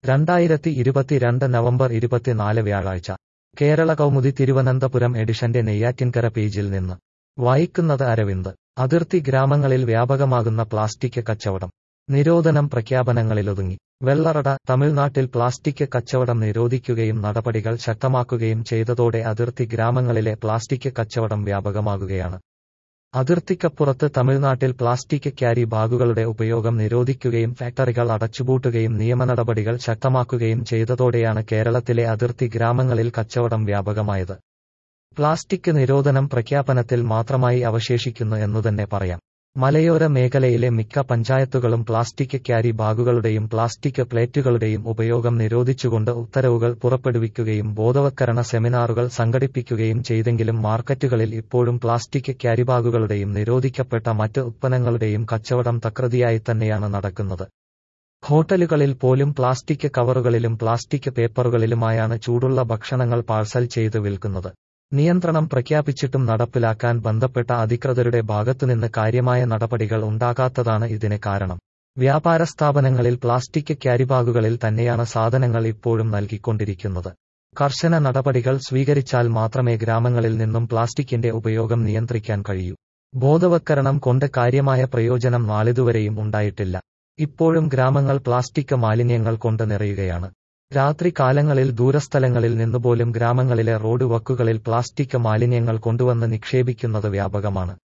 രണ്ടായിരത്തി ഇരുപത്തിരണ്ട് നവംബർ ഇരുപത്തിനാല് വ്യാഴാഴ്ച കേരള കൗമുദി തിരുവനന്തപുരം എഡിഷന്റെ നെയ്യാറ്റിൻകര പേജിൽ നിന്ന് വായിക്കുന്നത് അരവിന്ദ് അതിർത്തി ഗ്രാമങ്ങളിൽ വ്യാപകമാകുന്ന പ്ലാസ്റ്റിക് കച്ചവടം നിരോധനം പ്രഖ്യാപനങ്ങളിലൊതുങ്ങി വെള്ളറട തമിഴ്നാട്ടിൽ പ്ലാസ്റ്റിക് കച്ചവടം നിരോധിക്കുകയും നടപടികൾ ശക്തമാക്കുകയും ചെയ്തതോടെ അതിർത്തി ഗ്രാമങ്ങളിലെ പ്ലാസ്റ്റിക് കച്ചവടം വ്യാപകമാകുകയാണ് അതിർത്തിക്കപ്പുറത്ത് തമിഴ്നാട്ടിൽ പ്ലാസ്റ്റിക് ക്യാരി ബാഗുകളുടെ ഉപയോഗം നിരോധിക്കുകയും ഫാക്ടറികൾ അടച്ചുപൂട്ടുകയും നിയമനടപടികൾ ശക്തമാക്കുകയും ചെയ്തതോടെയാണ് കേരളത്തിലെ അതിർത്തി ഗ്രാമങ്ങളിൽ കച്ചവടം വ്യാപകമായത് പ്ലാസ്റ്റിക് നിരോധനം പ്രഖ്യാപനത്തിൽ മാത്രമായി അവശേഷിക്കുന്നു എന്നുതന്നെ പറയാം മലയോര മേഖലയിലെ മിക്ക പഞ്ചായത്തുകളും പ്ലാസ്റ്റിക് ക്യാരി ബാഗുകളുടെയും പ്ലാസ്റ്റിക് പ്ലേറ്റുകളുടെയും ഉപയോഗം നിരോധിച്ചുകൊണ്ട് ഉത്തരവുകൾ പുറപ്പെടുവിക്കുകയും ബോധവത്കരണ സെമിനാറുകൾ സംഘടിപ്പിക്കുകയും ചെയ്തെങ്കിലും മാർക്കറ്റുകളിൽ ഇപ്പോഴും പ്ലാസ്റ്റിക് ക്യാരിബാഗുകളുടെയും നിരോധിക്കപ്പെട്ട മറ്റ് ഉത്പന്നങ്ങളുടെയും കച്ചവടം തകൃതിയായി തന്നെയാണ് നടക്കുന്നത് ഹോട്ടലുകളിൽ പോലും പ്ലാസ്റ്റിക് കവറുകളിലും പ്ലാസ്റ്റിക് പേപ്പറുകളിലുമായാണ് ചൂടുള്ള ഭക്ഷണങ്ങൾ പാഴ്സൽ ചെയ്ത് വിൽക്കുന്നത് നിയന്ത്രണം പ്രഖ്യാപിച്ചിട്ടും നടപ്പിലാക്കാൻ ബന്ധപ്പെട്ട അധികൃതരുടെ ഭാഗത്തുനിന്ന് കാര്യമായ നടപടികൾ ഉണ്ടാകാത്തതാണ് ഇതിന് കാരണം വ്യാപാര സ്ഥാപനങ്ങളിൽ പ്ലാസ്റ്റിക് ക്യാരിബാഗുകളിൽ തന്നെയാണ് സാധനങ്ങൾ ഇപ്പോഴും നൽകിക്കൊണ്ടിരിക്കുന്നത് കർശന നടപടികൾ സ്വീകരിച്ചാൽ മാത്രമേ ഗ്രാമങ്ങളിൽ നിന്നും പ്ലാസ്റ്റിക്കിന്റെ ഉപയോഗം നിയന്ത്രിക്കാൻ കഴിയൂ ബോധവത്കരണം കൊണ്ട് കാര്യമായ പ്രയോജനം നാളിതുവരെയും ഉണ്ടായിട്ടില്ല ഇപ്പോഴും ഗ്രാമങ്ങൾ പ്ലാസ്റ്റിക് മാലിന്യങ്ങൾ കൊണ്ട് നിറയുകയാണ് രാത്രി കാലങ്ങളിൽ ദൂരസ്ഥലങ്ങളിൽ നിന്നുപോലും ഗ്രാമങ്ങളിലെ റോഡ് വക്കുകളിൽ പ്ലാസ്റ്റിക് മാലിന്യങ്ങൾ കൊണ്ടുവന്ന് നിക്ഷേപിക്കുന്നത് വ്യാപകമാണ്